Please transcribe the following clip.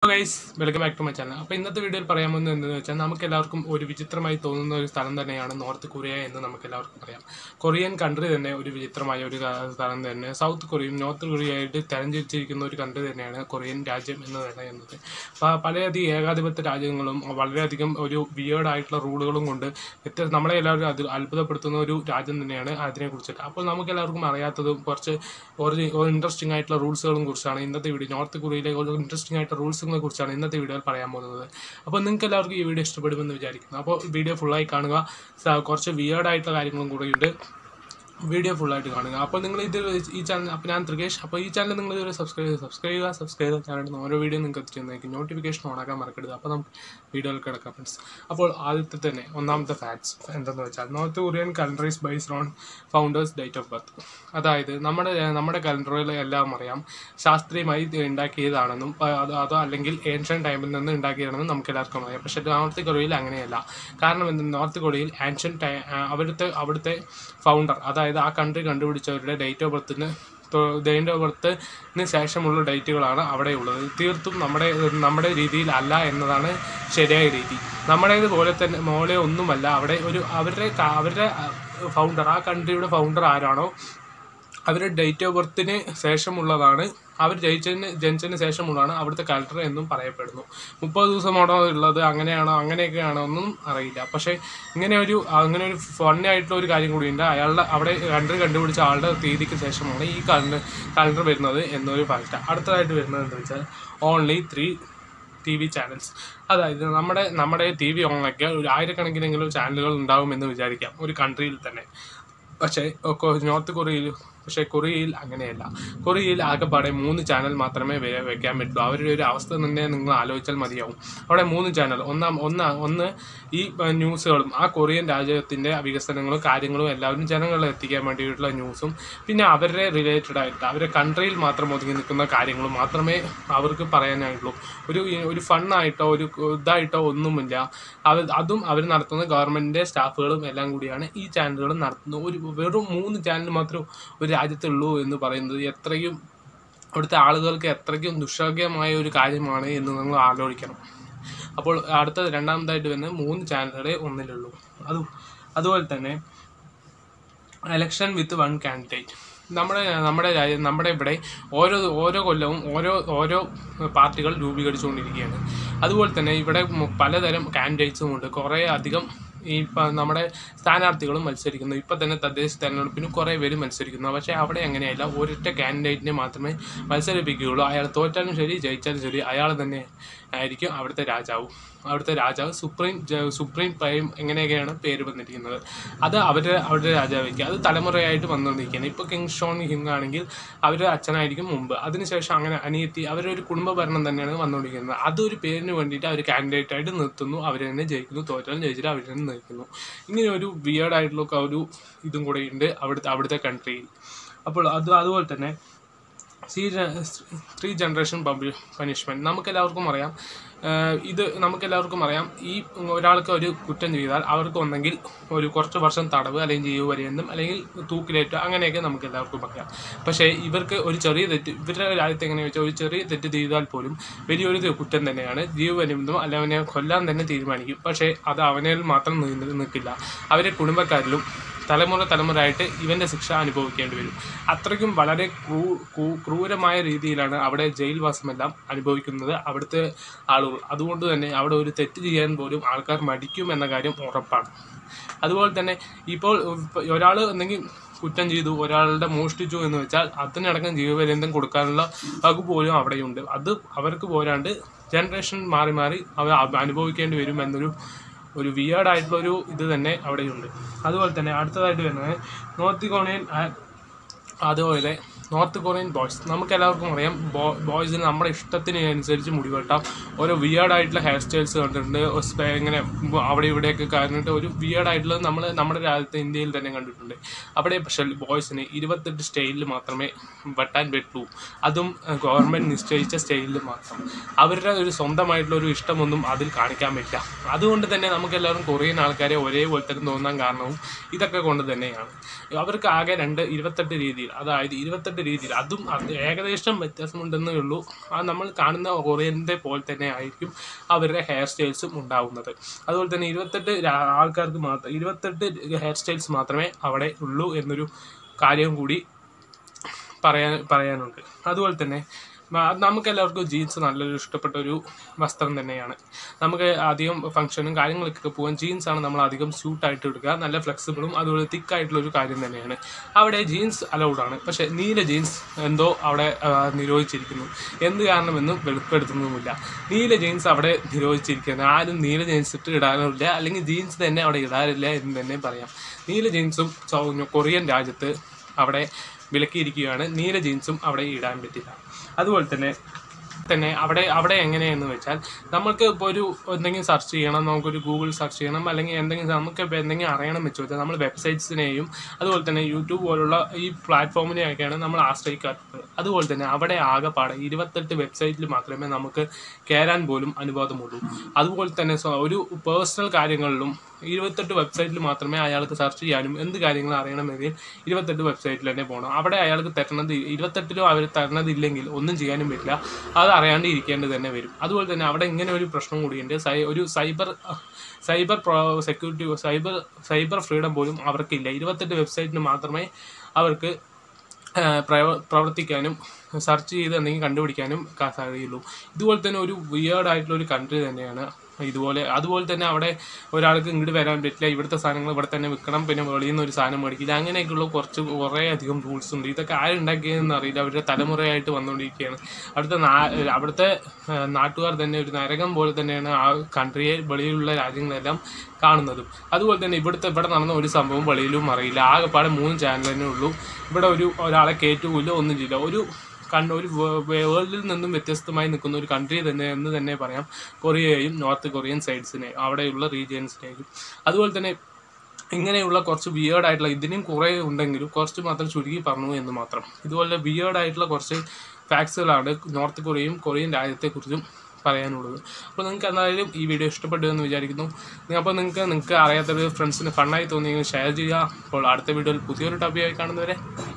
guys welcome back to my channel അപ്പോൾ ഇന്നത്തെ വീഡിയോയിൽ പറയാൻ പോകുന്നത് എന്തെന്ന് വെച്ചാൽ നമുക്ക് എല്ലാവർക്കും ഒരു വിചിത്രമായി തോന്നുന്ന ഒരു സ്ഥലം തന്നെയാണ് നോർത്ത് കൊറിയ എന്ന് നമുക്ക് എല്ലാവർക്കും പറയാം കൊറിയൻ കൺട്രി തന്നെ ഒരു വിചിത്രമായ ഒരു ക- സ്ഥലം തന്നെ സൗത്ത് കൊറിയയും നോർത്ത് കൊറിയയായിട്ട് തെരഞ്ഞെടുത്തിരിക്കുന്ന ഒരു കൺട്രി തന്നെയാണ് കൊറിയൻ രാജ്യം എന്ന് പറയുന്നത് അപ്പോൾ പലയധികം ഏകാധിപത്യ രാജ്യങ്ങളും വളരെയധികം ഒരു വിയേർഡ് ആയിട്ടുള്ള റൂളുകളും കൊണ്ട് വ്യത്യ നമ്മളെ എല്ലാവരും അത് അത്ഭുതപ്പെടുത്തുന്ന ഒരു രാജ്യം തന്നെയാണ് അതിനെ കുറിച്ചിട്ട് അപ്പോൾ നമുക്ക് എല്ലാവർക്കും അറിയാത്തതും കുറച്ച് ഒരു ഇൻട്രസ്റ്റിംഗ് ആയിട്ടുള്ള റൂൾസുകളും കുറിച്ചാണ് ഇന്നത്തെ വീഡിയോ നോർത്ത് കൊറിയയിലെ ഒരു ഇൻട്രസ്റ്റിംഗ് ആയിട്ടുള്ള റൂൾസുകളെ കുറിച്ചാണ് ഇന്നത്തെ വീഡിയോയിൽ പറയാൻ പോകുന്നത് അപ്പോൾ നിങ്ങൾക്ക് എല്ലാവർക്കും ഈ വീഡിയോ ഇഷ്ടപ്പെടുമെന്ന് വിചാരിക്കുന്നു അപ്പോൾ വീഡിയോ ഫുള്ളായി കാണുക സ- കുറച്ച് വിയേർഡ് ആയിട്ടുള്ള കാര്യങ്ങളും കൂടെയുണ്ട് വീഡിയോ ഫുള്ളായിട്ട് കാണുക അപ്പോൾ നിങ്ങൾ ഇത് ഈ ചാനൽ അപ്പോൾ ഞാൻ ത്രികേഷ് അപ്പോൾ ഈ ചാനൽ നിങ്ങൾ ഇതുവരെ സബ്സ്ക്രൈബ് ചെയ്യുക സബ്സ്ക്രൈബ് ചെയ്യുക സബ്സ്ക്രൈബ് ചെയ്ത ചാനൽ ഓരോ വീഡിയോ നിങ്ങൾക്ക് എത്തിച്ചേക്കും നോട്ടിഫിക്കേഷൻ ഓണാക്കാൻ മറക്കരുത് അപ്പോൾ നമുക്ക് വീഡിയോയിൽ കിടക്കാം ഫ്രണ്ട്സ് അപ്പോൾ ആദ്യത്തെ തന്നെ ഒന്നാമത്തെ ഫാക്ട്സ് എന്തെന്ന് വെച്ചാൽ north Korean countries based on founders date of birth അതായത് നമ്മുടെ നമ്മുടെ കലണ്ടറിൽ എല്ലാം അറിയാം ശാസ്ത്രീയമായി ഇത് ഉണ്ടാക്കിയതാണെന്നും പ- അത് അതോ അല്ലെങ്കിൽ ഏൻഷ്യൻ ടൈമിൽ നിന്ന് ഉണ്ടാക്കിയതാണെന്നും നമുക്ക് എല്ലാവർക്കും അറിയാം പക്ഷേ നോർത്ത് കൊറിയയിൽ അങ്ങനെയല്ല കാരണം എന്ത് നോർത്ത് കൊറിയയിൽ ആൻഷ്യൻ ടൈ അവിടുത്തെ അവിടുത്തെ ഫൗണ്ടർ അതായത് ആ കൺട്രി കണ്ടുപിടിച്ചവരുടെ ഡേറ്റ് ഓഫ് ബർത്തിന് ഡേറ്റ് ഓഫ് ബർത്തിന് ശേഷമുള്ള ഡേറ്റുകളാണ് അവിടെ ഉള്ളത് തീർത്തും നമ്മുടെ നമ്മുടെ രീതിയിൽ അല്ല എന്നതാണ് ശരിയായ രീതി നമ്മുടേത് പോലെ തന്നെ മോലെ ഒന്നുമല്ല അവിടെ ഒരു അവരുടെ ക- അവരുടെ ഫൗണ്ടർ ആ കൺട്രിയുടെ ഫൗണ്ടർ ആരാണോ അവരുടെ ഡേറ്റ് ഓഫ് ബർത്തിന് ശേഷമുള്ളതാണ് അവർ ജയിച്ചതിന് ജനിച്ചതിന് ശേഷമുള്ളതാണ് അവിടുത്തെ കലണ്ടർ എന്നും പറയപ്പെടുന്നു മുപ്പത് ദിവസമാണോ ഉള്ളത് അങ്ങനെയാണോ അങ്ങനെയൊക്കെയാണോ ഒന്നും അറിയില്ല പക്ഷേ ഇങ്ങനെ ഒരു അങ്ങനെ ഒരു ഫണ്ണി ആയിട്ടുള്ള ഒരു കാര്യം കൂടിയുണ്ട് അയാളുടെ അവിടെ കണ്ടറി കണ്ടുപിടിച്ച ആളുടെ തീയതിക്ക് ശേഷമാണ് ഈ കലണ്ടർ കലണ്ടർ വരുന്നത് എന്നൊരു ഫാക്റ്റ് അടുത്തതായിട്ട് വരുന്നത് എന്താ വെച്ചാൽ only three T V channels അതായത് നമ്മുടെ നമ്മുടെ ടി വി ഓണൊക്കെ ഒരു ആയിരക്കണക്കിനെങ്കിലും ചാനലുകൾ ഉണ്ടാകുമെന്ന് വിചാരിക്കാം ഒരു കൺട്രിയിൽ തന്നെ പക്ഷേ കൊ- നോർത്ത് കൊറിയയിൽ പക്ഷേ കൊറിയയിൽ അങ്ങനെയല്ല കൊറിയയിൽ ആകെപ്പാടെ മൂന്ന് ചാനൽ മാത്രമേ വെ- വെക്കാൻ പറ്റൂ അവരുടെ ഒരു അവസ്ഥ തന്നെ നിങ്ങൾ ആലോചിച്ചാൽ മതിയാവും അവിടെ മൂന്ന് ചാനൽ ഒന്നാം ഒന്ന് ഒന്ന് ഈ ഏർ, ന്യൂസുകളും ആ കൊറിയൻ രാജ്യത്തിൻ്റെ വികസനങ്ങളും കാര്യങ്ങളും എല്ലാവരും ജനങ്ങളിൽ എത്തിക്കാൻ വേണ്ടിയിട്ടുള്ള ന്യൂസും പിന്നെ അവരുടെ റിലേറ്റഡ് ആയിട്ട് അവരുടെ കൺട്രിയിൽ മാത്രം ഒതുങ്ങി നിൽക്കുന്ന കാര്യങ്ങളും മാത്രമേ അവർക്ക് പറയാനായിട്ടുള്ളൂ ഒരു ഒരു ഫണ്ണായിട്ടോ ഒരു ഇതായിട്ടോ ഒന്നുമില്ല അവർ അതും അവർ നടത്തുന്ന ഗവൺമെൻറ്റിൻ്റെ സ്റ്റാഫുകളും എല്ലാം കൂടിയാണ് ഈ ചാനലുകൾ നടത്തുന്നത് ഒരു വെറും മൂന്ന് ചാനൽ മാത്രം ഒരു രാജ്യത്തുള്ളൂ എന്ന് പറയുന്നത് എത്രയും അവിടുത്തെ ആളുകൾക്ക് എത്രയ്ക്കും ദുഷ്യോഗ്യമായ ഒരു കാര്യമാണ് എന്ന് നിങ്ങൾ ആലോചിക്കണം അപ്പോൾ അടുത്തത് രണ്ടാമതായിട്ട് വരുന്നത് മൂന്ന് ചാനലുകളെ ഒന്നിലുള്ളൂ അത് അതുപോലെ തന്നെ എലക്ഷൻ വിത്ത് വൺ കാൻഡിഡേറ്റ് നമ്മുടെ നമ്മുടെ രാജ്യം നമ്മുടെ ഇവിടെ ഓരോ ഓരോ കൊല്ലവും ഓരോ ഓരോ പാർട്ടികൾ രൂപീകരിച്ചുകൊണ്ടിരിക്കുകയാണ് അതുപോലെ തന്നെ ഇവിടെ മു- പലതരം കാൻഡിഡേറ്റ്സും ഉണ്ട് കുറേ അധികം ഈ പ- നമ്മുടെ സ്ഥാനാർത്ഥികളും മത്സരിക്കുന്നു ഇപ്പം തന്നെ തദ്ദേശ തെരഞ്ഞെടുപ്പിന് കുറേ പേര് മത്സരിക്കുന്നു പക്ഷേ അവിടെ അങ്ങനെയല്ല ഒരൊറ്റ കാൻഡിഡേറ്റിനെ മാത്രമേ മത്സരിപ്പിക്കുകയുള്ളൂ അയാൾ തോറ്റാലും ശരി ജയിച്ചാലും ശരി അയാൾ തന്നെ ആയിരിക്കും അവിടുത്തെ രാജാവ് അവിടുത്തെ രാജാവ് സുപ്രീം ജ- സുപ്രീം പ്രൈം എങ്ങനെയൊക്കെയാണ് പേര് വന്നിരിക്കുന്നത് അത് അവരുടെ അവരുടെ രാജാവേക്ക് അത് തലമുറയായിട്ട് വന്നുകൊണ്ടിരിക്കുകയാണ് ഇപ്പോൾ കിങ് ഷോൺ ഹിങ് ആണെങ്കിൽ അവരുടെ അച്ഛനായിരിക്കും മുമ്പ് അതിനുശേഷം അങ്ങനെ അനിയത്തി അവരുടെ ഒരു കുടുംബ ഭരണം തന്നെയാണ് വന്നുകൊണ്ടിരിക്കുന്നത് അതൊരു പേരിന് വേണ്ടിയിട്ട് അവർ കാൻഡിഡേറ്റ് ആയിട്ട് നിർത്തുന്നു അവർ തന്നെ ജയിക്കുന്നു തോറ്റാലും ജയിച്ചിട്ട് അവർ തന്നെ നിർത്തുന്നു ഇങ്ങനെ ഒരു വിയേർഡ് ആയിട്ടുള്ള ഒരു ഇതും കൂടെ ഉണ്ട് അവിടുത്തെ അവിടുത്തെ കൺട്രിയിൽ അപ്പോൾ അത് അതുപോലെ തന്നെ സീ ത്രീ ജനറേഷൻ പണിഷ്മെൻറ്റ് നമുക്കെല്ലാവർക്കും അറിയാം ആഹ് ഇത് നമുക്കെല്ലാവർക്കും അറിയാം ഈ ഒരാൾക്ക് ഒരു കുറ്റം ചെയ്താൽ അവർക്ക് ഒന്നെങ്കിൽ ഒരു കുറച്ച് വർഷം തടവ് അല്ലെങ്കിൽ ജീവപര്യന്തം അല്ലെങ്കിൽ തൂക്കിലേറ്റ് അങ്ങനെയൊക്കെ നമുക്ക് എല്ലാവർക്കും പറയാം പക്ഷേ ഇവർക്ക് ഒരു ചെറിയ തെറ്റ് ഇവരുടെ രാജ്യത്ത് എങ്ങനെയാണെന്ന് വെച്ചാൽ ഒരു ചെറിയ തെറ്റ് ചെയ്താൽ പോലും വലിയൊരു തെ- കുറ്റം തന്നെയാണ് ജീവപര്യന്തം അല്ല അവനെ കൊല്ലാൻ തന്നെ തീരുമാനിക്കും പക്ഷേ അത് അവനിൽ മാത്രം നീ- നിൽക്കില്ല അവരെ കുടുംബക്കാരിലും തലമുറ തലമുറയായിട്ട് ഇവൻ്റെ ശിക്ഷ അനുഭവിക്കേണ്ടി വരും അത്രയ്ക്കും വളരെ ക്രൂ ക്രൂ- ക്രൂരമായ രീതിയിലാണ് അവിടെ ജയിൽവാസമെല്ലാം അനുഭവിക്കുന്നത് അവിടുത്തെ ആളുകൾ അതുകൊണ്ട് തന്നെ അവിടെ ഒരു തെറ്റ് ചെയ്യാൻ പോലും ആൾക്കാർ മടിക്കും എന്ന കാര്യം ഉറപ്പാണ് അതുപോലെ തന്നെ ഇപ്പോൾ ഒരാൾ എന്തെങ്കിലും കുറ്റം ചെയ്തു ഒരാളുടെ മോഷ്ടിച്ചു എന്ന് വെച്ചാൽ അതിനടക്കം ജീവപര്യന്തം കൊടുക്കാനുള്ള വകുപ്പ് പോലും അവിടെയുണ്ട് അത് അവർക്ക് പോരാണ്ട് ജനറേഷൻ മാറി മാറി അവർ അ- അനുഭവിക്കേണ്ടി വരും എന്നൊരു ഒരു വിയേർഡ് ആയിട്ടുള്ള ഒരു ഇത് തന്നെ അവിടെയുണ്ട് അതുപോലെ തന്നെ അടുത്തതായിട്ട് വരുന്നത് നോർത്ത് കൊറിയൻ അതുപോലെ നോർത്ത് കൊറിയൻ ബോയ്സ് നമുക്ക് എല്ലാവർക്കും അറിയാം ബോ ബോയ്സിന് നമ്മുടെ ഇഷ്ടത്തിന് അനുസരിച്ച് മുടി വെട്ടാം ഓരോ വിയേർഡ് ആയിട്ടുള്ള ഹെയർ സ്റ്റൈൽസ് കണ്ടിട്ടുണ്ട് ഒരു സ്പേ- ഇങ്ങനെ അവിടെ ഇവിടെയൊക്കെ കാരണമായിട്ട് ഒരു വിയേർഡ് ആയിട്ടുള്ളത് നമ്മൾ നമ്മുടെ രാജ്യത്ത് ഇന്ത്യയിൽ തന്നെ കണ്ടിട്ടുണ്ട് അവിടെ പക്ഷേ ബോയ്സിന് ഇരുപത്തെട്ട് സ്റ്റൈലിൽ മാത്രമേ വെട്ടാൻ പറ്റൂ അതും ഗവൺമെൻറ് നിശ്ചയിച്ച സ്റ്റൈലിൽ മാത്രം അവരുടെ ഒരു സ്വന്തമായിട്ടുള്ള ഒരു ഇഷ്ടമൊന്നും അതിൽ കാണിക്കാൻ പറ്റില്ല അതുകൊണ്ട് തന്നെ നമുക്ക് എല്ലാവരും കൊറിയൻ ആൾക്കാരെ ഒരേപോലെ തന്നെ തോന്നാൻ കാരണവും ഇതൊക്കെ കൊണ്ട് തന്നെയാണ് അവർക്ക് ആകെ രണ്ട് ഇരുപത്തെട്ട് രീതിയിൽ അതായത് ഇരുപത്തെട്ട് ഇരുപത്തെട്ട് രീതിയിൽ അതും അത് ഏകദേശം വ്യത്യാസമുണ്ടെന്നേ ഉള്ളൂ ആ നമ്മൾ കാണുന്ന കൊറിയൻ്റെ പോലെ തന്നെ ആയിരിക്കും അവരുടെ ഹെയർ സ്റ്റൈൽസും ഉണ്ടാവുന്നത് അതുപോലെ തന്നെ ഇരുപത്തെട്ട് രാ- ആൾക്കാർക്ക് മാത്രം ഇരുപത്തെട്ട് ഹെയർ സ്റ്റൈൽസ് മാത്രമേ അവിടെ ഉള്ളൂ എന്നൊരു കാര്യം കൂടി പറയാൻ പറയാനുണ്ട് അതുപോലെ തന്നെ മ- നമുക്കെല്ലാവർക്കും ജീൻസ് നല്ലൊരു ഇഷ്ടപ്പെട്ട ഒരു വസ്ത്രം തന്നെയാണ് നമുക്ക് അധികം ഫംഗ്ഷനും കാര്യങ്ങളൊക്കെ പോകാൻ ജീൻസാണ് നമ്മൾ അധികം സ്യൂട്ടായിട്ട് എടുക്കുക നല്ല ഫ്ലെക്സിബിളും അതുപോലെ തിക്കായിട്ടുള്ള ഒരു കാര്യം തന്നെയാണ് അവിടെ ജീൻസ് അലൗഡ് ആണ് പക്ഷേ നീല ജീൻസ് എന്തോ അവിടെ ആ, നിരോധിച്ചിരിക്കുന്നു എന്ത് കാരണമെന്നും വെളിപ്പെടുത്തുന്നുമില്ല നീല ജീൻസ് അവിടെ നിരോധിച്ചിരിക്കുന്നത് ആരും നീല ജീൻസ് ഇട്ട് ഇടാനില്ല അല്ലെങ്കിൽ ജീൻസ് തന്നെ അവിടെ ഇടാറില്ല എന്ന് തന്നെ പറയാം നീല ജീൻസും സൗ- കൊറിയൻ രാജ്യത്ത് അവിടെ വിലക്കിയിരിക്കുകയാണ് നീല ജീൻസും അവിടെ ഇടാൻ പറ്റില്ല അതുപോലെ തന്നെ തന്നെ അവിടെ അവിടെ എങ്ങനെയെന്ന് വെച്ചാൽ നമ്മൾക്ക് ഇപ്പോൾ ഒരു എന്തെങ്കിലും സെർച്ച് ചെയ്യണം നമുക്കൊരു ഗൂഗിൾ സെർച്ച് ചെയ്യണം അല്ലെങ്കിൽ എന്തെങ്കിലും നമുക്ക് ഇപ്പോൾ എന്തെങ്കിലും അറിയണം വെച്ച് വെച്ചാൽ നമ്മൾ വെബ്സൈറ്റ്സിനെയും അതുപോലെ തന്നെ യൂട്യൂബ് പോലുള്ള ഈ പ്ലാറ്റ്ഫോമിനെയൊക്കെയാണ് നമ്മൾ ആശ്രയിക്കാറുള്ളത് അതുപോലെ തന്നെ അവിടെ ആകെപ്പാടെ ഇരുപത്തെട്ട് വെബ്സൈറ്റിൽ മാത്രമേ നമുക്ക് കയറാൻ പോലും അനുവാദമുള്ളൂ അതുപോലെ തന്നെ സ്വ- ഒരു പേഴ്സണൽ കാര്യങ്ങളിലും ഇരുപത്തെട്ട് വെബ്സൈറ്റിൽ മാത്രമേ അയാൾക്ക് സെർച്ച് ചെയ്യാനും എന്ത് കാര്യങ്ങൾ അറിയണമെങ്കിൽ ഇരുപത്തെട്ട് വെബ്സൈറ്റിൽ തന്നെ പോകണം അവിടെ അയാൾക്ക് തരണത് ഇരുപത്തെട്ടിലും അവർ തരണതില്ലെങ്കിൽ ഒന്നും ചെയ്യാനും പറ്റില്ല അത് അറിയാണ്ട് ഇരിക്കേണ്ടത് തന്നെ വരും അതുപോലെ തന്നെ അവിടെ ഇങ്ങനെ ഒരു പ്രശ്നം കൂടിയുണ്ട് സൈ ഒരു സൈബർ സൈബർ പ്രോ സെക്യൂരിറ്റി സൈബർ സൈബർ ഫ്രീഡം പോലും അവർക്കില്ല ഇരുപത്തെട്ട് വെബ്സൈറ്റിന് മാത്രമേ അവർക്ക് ആ, പ്രവ- പ്രവർത്തിക്കാനും സെർച്ച് ചെയ്ത് എന്തെങ്കിലും കണ്ടുപിടിക്കാനും ക- കഴിയുള്ളൂ ഇതുപോലെ തന്നെ ഒരു വിയേർഡ് ആയിട്ടുള്ള ഒരു കൺട്രി തന്നെയാണ് ഇതുപോലെ അതുപോലെ തന്നെ അവിടെ ഒരാൾക്ക് ഇങ്ങോട്ട് വരാൻ പറ്റില്ല ഇവിടുത്തെ സാധനങ്ങൾ ഇവിടെ തന്നെ വിൽക്കണം പിന്നെ വെളിയിൽ നിന്ന് ഒരു സാധനം മേടിക്കില്ല അങ്ങനെയൊക്കെയുള്ള കുറച്ച് കുറേ അധികം റൂൾസ് ഉണ്ട് ഇതൊക്കെ ആരുണ്ടാക്കിയതെന്ന് അറിയില്ല അവരുടെ തലമുറയായിട്ട് വന്നുകൊണ്ടിരിക്കുകയാണ് അവിടുത്തെ നാ- അവിടുത്തെ ആ, നാട്ടുകാർ തന്നെ ഒരു നരകം പോലെ തന്നെയാണ് ആ കൺട്രിയെ വെളിയിലുള്ള രാജ്യങ്ങളെല്ലാം കാണുന്നതും അതുപോലെ തന്നെ ഇവിടുത്തെ ഇവിടെ നടന്ന ഒരു സംഭവം വെളിയിലും അറിയില്ല ആകെപ്പാടെ മൂന്ന് ചാനൽ തന്നെ ഉള്ളൂ ഇവിടെ ഒരു ഒരാളെ കയറ്റുമില്ല ഒന്നും ചെയ്യില്ല ഒരു കണ്ട ഒരു വേൾഡിൽ നിന്നും വ്യത്യസ്തമായി നിൽക്കുന്ന ഒരു കൺട്രി തന്നെ എന്ന് തന്നെ പറയാം കൊറിയയും നോർത്ത് കൊറിയൻ സൈഡ്സിനെ അവിടെയുള്ള റീജിയൻസിനെയും അതുപോലെ തന്നെ ഇങ്ങനെയുള്ള കുറച്ച് വിയേർഡ് ആയിട്ടുള്ള ഇതിനും കുറേ ഉണ്ടെങ്കിലും കുറച്ച് മാത്രം ചുരുക്കി പറഞ്ഞു എന്ന് മാത്രം ഇതുപോലെ വിയേർഡ് ആയിട്ടുള്ള കുറച്ച് ഫാക്ട്സുകളാണ് നോർത്ത് കൊറിയയും കൊറിയൻ രാജ്യത്തെക്കുറിച്ചും പറയാനുള്ളത് അപ്പോൾ നിങ്ങൾക്ക് എന്തായാലും ഈ വീഡിയോ ഇഷ്ടപ്പെട്ടു എന്ന് വിചാരിക്കുന്നു അപ്പോൾ നിങ്ങൾക്ക് നിങ്ങൾക്ക് അറിയാത്തൊരു ഫ്രണ്ട്സിന് ഫണ്ണായി തോന്നിയെങ്കിൽ ഷെയർ ചെയ്യുക അപ്പോൾ അടുത്ത വീഡിയോയിൽ പുതിയൊരു ടോപ്പിക്കായി കാണുന്നവരെ